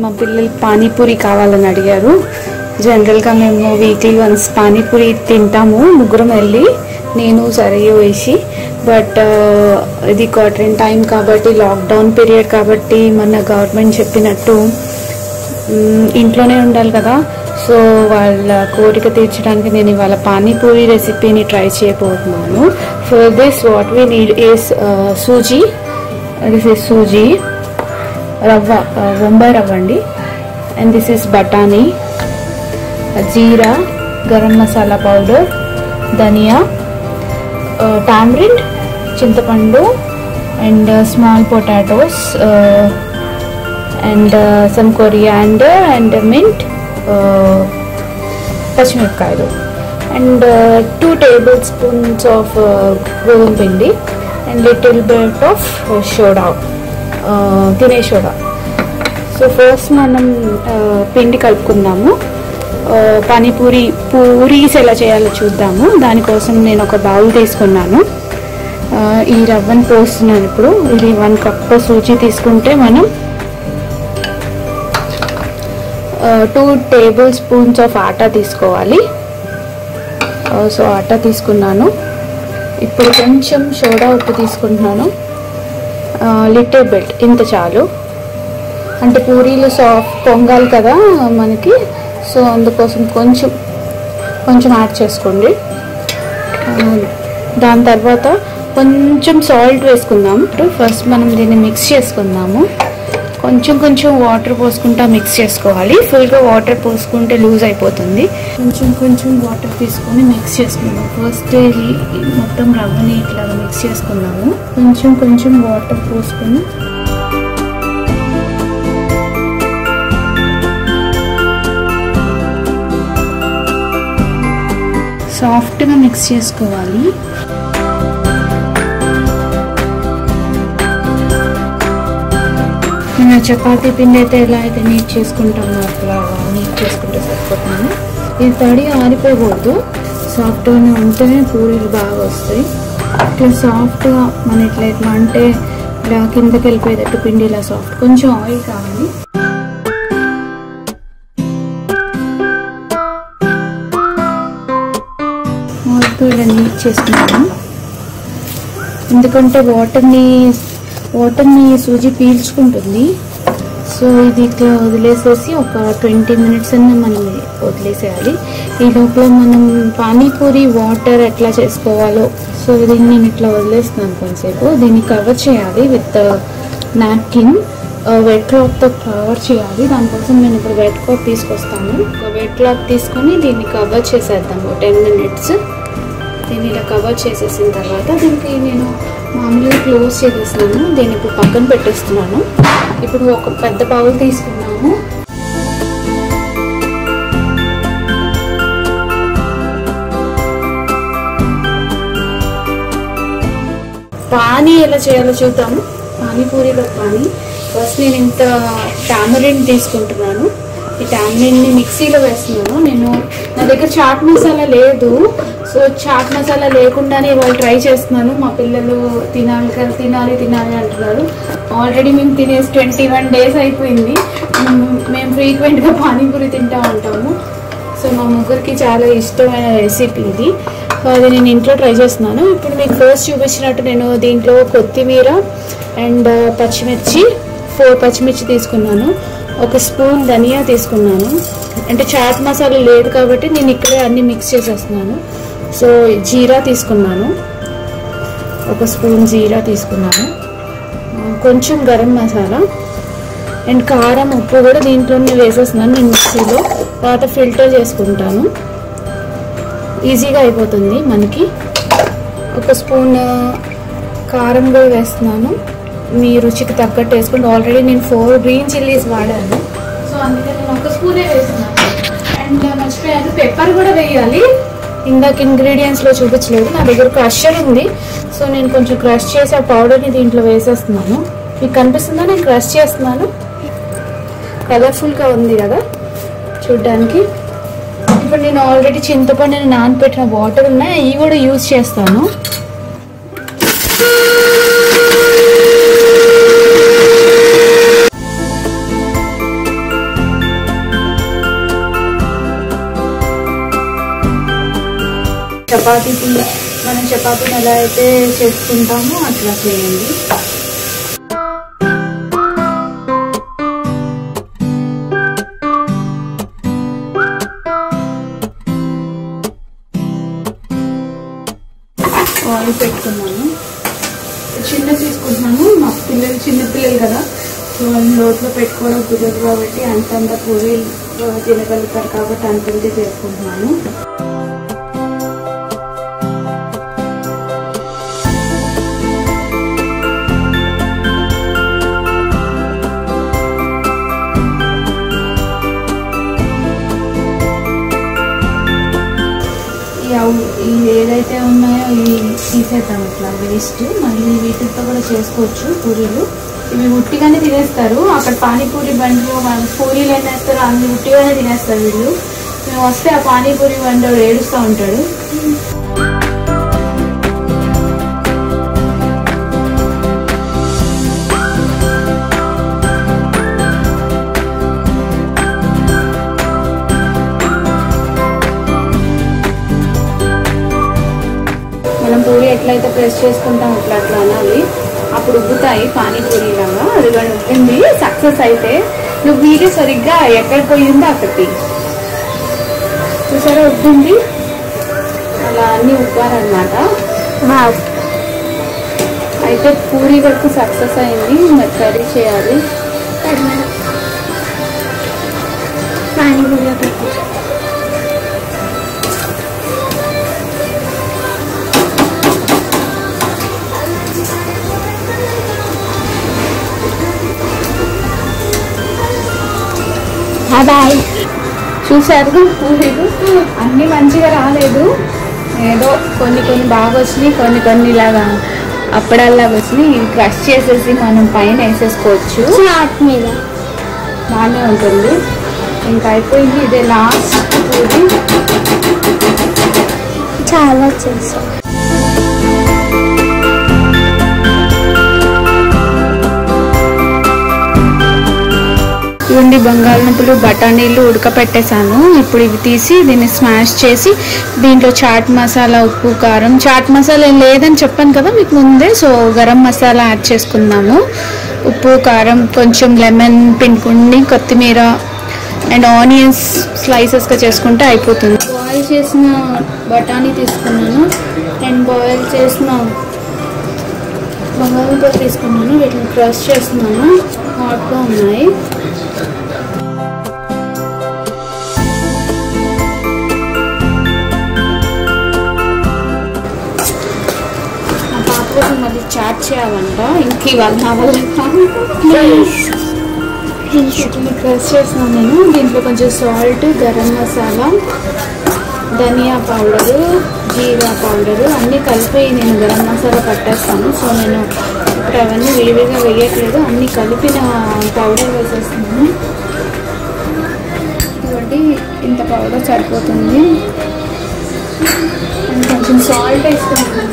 మా పిల్లలు పానీపూరి కావాలని అడిగారు జనరల్గా మేము వీక్లీ వన్స్ పానీపూరి తింటాము ముగ్గురం వెళ్ళి నేను సరయు వేసి బట్ ఇది క్వార్టరైన్ టైం కాబట్టి లాక్డౌన్ పీరియడ్ కాబట్టి మన గవర్నమెంట్ చెప్పినట్టు మ్, ఇంట్లోనే ఉండాలి కదా సో వాళ్ళ కోరిక తీర్చడానికి నేను ఇవాళ పానీపూరి రెసిపీని ట్రై చేయబోతున్నాను for this what we need is suji this is suji రవ్వ బొంబాయి రవ్వ అండి అండ్ దిస్ ఇస్ బఠానీ జీరా గరం మసాలా పౌడర్ ధనియా టామరిన్ చింతపండు and small potatoes and some coriander and mint పచ్చిమిరపకాయలు and two tablespoons of గోధుమ పిండి and little bit of soda తినే soda so first మనం ఆ, పిండి కలుపుకుందాము ఆ, పానీపూరి పూరీస్ ఎలా చేయాలో చూద్దాము దానికోసం నేను ఒక బౌల్ తీసుకున్నాను ఆ, ఈ రవ్వను పోస్తున్నాను ఇప్పుడు ఇది వన్ కప్ సూజీ తీసుకుంటే మనం two tablespoons of atta తీసుకోవాలి ఆ, సో ఆటా తీసుకున్నాను ఇప్పుడు కొంచెం సోడా ఉప్పు తీసుకుంటున్నాను లిటిల్ బిట్ ఇంత చాలు అంటే పూరీలు సాఫ్ట్ పొంగాలి కదా మనకి సో అందుకోసం కొంచెం కొంచెం యాడ్ చేసుకోండి ఆ, దాని తర్వాత కొంచెం సాల్ట్ వేసుకుందాం ఫస్ట్ మనం దీన్ని మిక్స్ చేసుకుందాము కొంచెం కొంచెం వాటర్ పోసుకుంటా మిక్స్ చేసుకోవాలి ఫుల్గా వాటర్ పోసుకుంటే లూజ్ అయిపోతుంది కొంచెం కొంచెం వాటర్ తీసుకొని మిక్స్ చేసుకుందాం ఫస్ట్ ఈ ఈ మొత్తం రవ్వని ఇట్లాగా మిక్స్ చేసుకుందాము కొంచెం కొంచెం వాటర్ పోసుకొని సాఫ్ట్గా మిక్స్ చేసుకోవాలి నేను చపాతీ పిండి అయితే ఎలా అయితే నీట్ చేసుకుంటామో అట్లా నీట్ చేసుకుంటే సరిపోతున్నాను ఇది తడి ఆరిపోకూడదు సాఫ్ట్గానే ఉంటేనే పూరీలు బాగా వస్తాయి ఇట్లా సాఫ్ట్గా మన ఇట్లా ఎట్లా అంటే ఇలా కిందకి వెళ్ళిపోయేటట్టు పిండి ఇలా సాఫ్ట్ కొంచెం ఆయిల్ కావాలి ఆయిల్తో ఇలా నీట్ చేసుకున్నాను ఎందుకంటే వాటర్ని వాటర్ని సూజీ పీల్చుకుంటుంది సో ఇది ఇట్లా వదిలేసేసి ఒక ట్వంటీ మినిట్స్ అన్న మనం వదిలేసేయాలి ఈ లోపల మనం పానీపూరి వాటర్ ఎట్లా చేసుకోవాలో సో దీన్ని నేను ఇట్లా వదిలేస్తున్నాను కొంతసేపు దీన్ని కవర్ చేయాలి విత్ నాప్కిన్ వెట్ క్లాత్తో కవర్ చేయాలి దానికోసం నేను ఇప్పుడు వెట్ క్లాత్ తీసుకొస్తాను వెట్ క్లాత్ తీసుకొని దీన్ని కవర్ చేసేద్దాము టెన్ మినిట్స్ దీన్ని ఇలా కవర్ చేసేసిన తర్వాత దీనికి నేను మామూలుగా క్లోజ్ చేసేస్తున్నాను దీన్ని ఇప్పుడు పక్కన పెట్టేస్తున్నాను ఇప్పుడు ఒక పెద్ద బౌల్ తీసుకున్నాము పానీ ఎలా చేయాలో చూద్దాము పానీపూరిలో పానీ ఫస్ట్ నేను ఇంత టామరిన్ తీసుకుంటున్నాను ఈ టామరిన్ని మిక్సీలో వేస్తున్నాను నేను నా దగ్గర చాట్ మసాలా లేదు సో చాట్ మసాలా లేకుండానే ఇవాళ ట్రై చేస్తున్నాను మా పిల్లలు తినాలి కదా తినాలి తినాలి అంటున్నారు ఆల్రెడీ మేము తినేసి ట్వంటీ వన్ డేస్ అయిపోయింది మ్, మేము ఫ్రీక్వెంట్గా పానీపూరి తింటూ ఉంటాము సో మా ముగ్గురికి చాలా ఇష్టమైన రెసిపీ ఇది సో అది నేను ఇంట్లో ట్రై చేస్తున్నాను ఇప్పుడు మీకు ఫస్ట్ చూపించినట్టు నేను దీంట్లో కొత్తిమీర అండ్ పచ్చిమిర్చి ఫోర్ పచ్చిమిర్చి తీసుకున్నాను ఒక స్పూన్ ధనియా తీసుకున్నాను అంటే చాట్ మసాలా లేదు కాబట్టి నేను ఇక్కడే అన్ని మిక్స్ చేసేస్తున్నాను సో జీరా తీసుకున్నాను ఒక స్పూన్ జీరా తీసుకున్నాను ఆ, కొంచెం గరం మసాలా అండ్ కారం ఉప్పు కూడా దీంట్లోనే వేసేస్తున్నాను నేను మిక్సీలో తర్వాత ఫిల్టర్ చేసుకుంటాను ఈజీగా అయిపోతుంది మనకి ఒక స్పూన్ కారం కూడా వేస్తున్నాను మీ రుచికి తగ్గట్టు వేసుకోండి ఆల్రెడీ నేను ఫోర్ గ్రీన్ చిల్లీస్ వాడాను సో అందుకే నేను ఒక స్పూనే వేస్తున్నాను అండ్ మర్చిపోయాను పెప్పర్ కూడా వేయాలి ఇందాక ఇంగ్రీడియంట్స్లో చూపించలేదు నా దగ్గర క్రషర్ ఉంది సో నేను కొంచెం క్రష్ చేసి ఆ పౌడర్ని దీంట్లో వేసేస్తున్నాను మీకు కనిపిస్తుందా నేను క్రష్ చేస్తున్నాను కలర్ఫుల్గా ఉంది కదా చూడ్డానికి ఇప్పుడు నేను ఆల్రెడీ చింతపండుని నానబెట్టిన వాటర్ ఉన్నాయి ఇవి కూడా యూజ్ చేస్తాను చపాతీకి మనం చపాతీని ఎలా అయితే చేసుకుంటామో అట్లా చేయండి ఆయిల్ పెట్టుకున్నాను చిన్న తీసుకుంటున్నాను మా పిల్లలు చిన్న పిల్లలు కదా సో వాళ్ళ నోట్లో పెట్టుకోవడం కుదరదు కాబట్టి అంతంత పూరి తినగలుగుతారు కాబట్టి అంతంతే చేసుకుంటున్నాను ఈ అవు- ఈ ఏదైతే ఉన్నాయో ఇవి తీసేద్దాం ఇట్లా వేస్ట్ మళ్ళీ వీటితో కూడా చేసుకోవచ్చు పూరీలు ఇవి ఉట్టిగానే తినేస్తారు అక్కడ పానీపూరి బండిలో వాళ్ళు పూరీలు ఏం వేస్తారో అన్ని ఉట్టిగానే తినేస్తారు వీళ్ళు మేము వస్తే ఆ పానీపూరి బండి వాడు ఏడుస్తూ ఉంటాడు మనం పూరి ఎట్లయితే ప్రెస్ చేసుకుంటాం అట్లా అట్లా అనాలి అప్పుడు ఉబ్బుతాయి పానీపూరి లాగా అది కూడా ఉబ్బింది సక్సెస్ అయితే నువ్వు వీడియో సరిగ్గా ఎక్కడ పోయిందో అక్కడికి చూసారా ఉబ్బింది అలా అన్ని ఉబ్బారనమాట అయితే పూరి వరకు సక్సెస్ అయింది మరి కర్రీ చేయాలి పానీపూరిలో పెట్టి బాయ్ చూశారు పూరీలు అన్ని మంచిగా రాలేదు ఏదో కొన్ని కొన్ని బాగా వచ్చినాయి కొన్ని కొన్ని ఇలాగా అప్పడాల్లాగా వచ్చినాయి క్రష్ చేసేసి మనం పైన వేసేసుకోవచ్చు చాట్ మీద బాగానే ఉంటుంది ఇంకా అయిపోయింది ఇదే లాస్ట్ పూరి చాలా చేసాం ఇవ్వండి బంగాళదుంపలు బఠానీలు ఉడకపెట్టేశాను ఇప్పుడు ఇవి తీసి దీన్ని స్మాష్ చేసి దీంట్లో చాట్ మసాలా ఉప్పు కారం చాట్ మసాలా ఏం లేదని చెప్పాను కదా మీకు ముందే సో గరం మసాలా యాడ్ చేసుకుందాము ఉప్పు కారం కొంచెం లెమన్ పిండుకుని కొత్తిమీర అండ్ ఆనియన్స్ స్లైసెస్గా చేసుకుంటే అయిపోతుంది బాయిల్ చేసిన బఠానీ తీసుకున్నాను అండ్ బాయిల్ చేసిన బంగాళదుంపలు తీసుకున్నాను వీటిని క్రష్ చేస్తున్నాను హాట్గా ఉన్నాయి మా పాప కోసం మళ్ళీ చాట్ చేయాలంట ఇంక ఇవాళ నా వల్ల కాదు. వీటిని క్రష్ చేస్తున్నాను నేను దీంట్లో కొంచెం salt garam masala dhania powder jeera powder అన్నీ కలిపి నేను గరం మసాలా పట్టేస్తాను సో నేను ఇప్పుడు అవన్నీ విడివిడిగా వేయట్లేదు అన్నీ కలిపిన పౌడర్ వేసేస్తున్నాను కాబట్టి ఇంత పౌడర్ సరిపోతుంది అండ్ కొంచెం సాల్ట్ వేసుకుంటున్నాను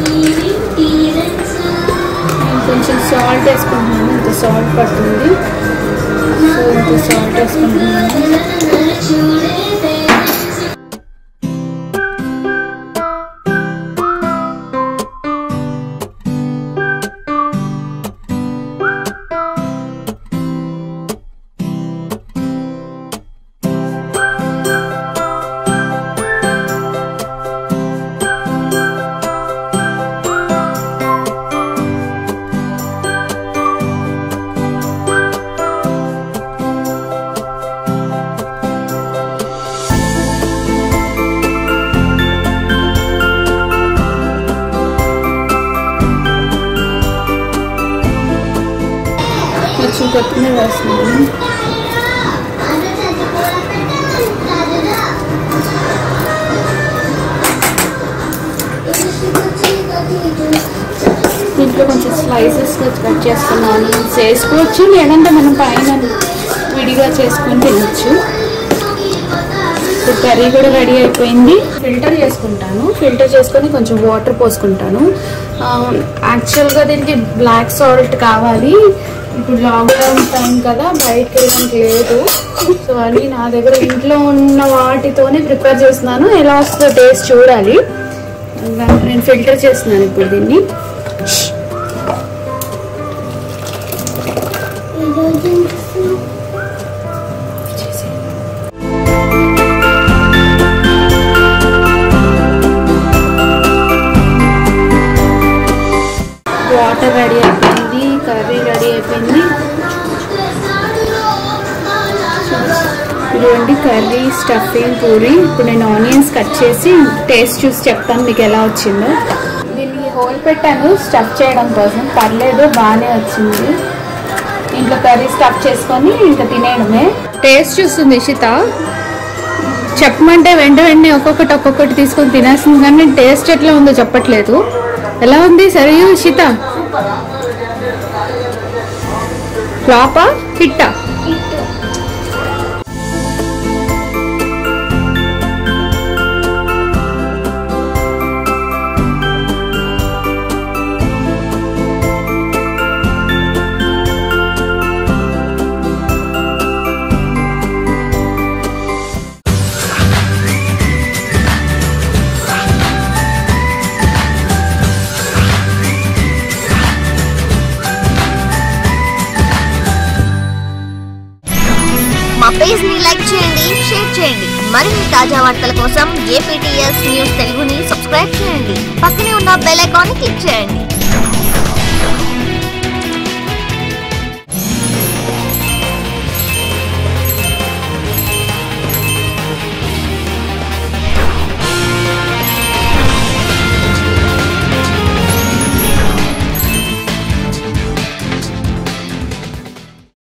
నేను కొంచెం సాల్ట్ వేసుకుంటున్నాను ఇంత సాల్ట్ పడుతుంది సో ఇంత సాల్ట్ వేసుకుంటున్నాను కొంచెం కొత్తిమీర వేస్తున్నాను దీంట్లో కొంచెం స్లైసెస్ కట్ చేస్తున్నాను చేసుకోవచ్చు లేదంటే మనం పైన విడిగా చేసుకొని తినచ్చు ఇప్పుడు కర్రీ కూడా రెడీ అయిపోయింది ఫిల్టర్ చేసుకుంటాను ఫిల్టర్ చేసుకొని కొంచెం వాటర్ పోసుకుంటాను ఆ, యాక్చువల్గా దీనికి బ్లాక్ సాల్ట్ కావాలి ఇప్పుడు లాక్డౌన్ టైం కదా బయటకు వెళ్ళడానికి లేదు సో అని నా దగ్గర ఇంట్లో ఉన్న వాటితోనే ప్రిపేర్ చేస్తున్నాను ఎలా వస్తుందో టేస్ట్ చూడాలి ఇంకా నేను ఫిల్టర్ చేస్తున్నాను ఇప్పుడు దీన్ని ఈరోజు ఏం చేస్తున్నావు? వాటర్ రెడీ అయిపోయింది కర్రీ రెడీ అయిపోయింది ఇదిగోండి కర్రీ స్టఫింగ్ పూరి ఇప్పుడు నేను ఆనియన్స్ కట్ చేసి టేస్ట్ చూసి చెప్తాను మీకు ఎలా వచ్చిందో దీన్ని హోల్ పెట్టాను స్టఫ్ చేయడం కోసం పర్లేదు బాగానే వచ్చింది ఇంట్లో కర్రీ స్టఫ్ చేసుకొని ఇంకా తినేయడమే టేస్ట్ చూస్తుంది ఇషిత చెప్పమంటే వెంట వెంటనే ఒక్కొక్కటి ఒక్కొక్కటి తీసుకొని తినేస్తుంది కానీ నేను టేస్ట్ ఎట్లా ఉందో చెప్పట్లేదు ఎలా ఉంది సరే ఇషిత ఫ్లాపా హిట్టా మా పేజ్ ని లైక్ చేయండి షేర్ చేయండి మరిన్ని తాజా వార్తల కోసం ఏపీటీఎస్ న్యూస్ తెలుగుని సబ్స్క్రైబ్ చేయండి పక్కనే ఉన్న బెల్ ఐకాన్ ని క్లిక్ చేయండి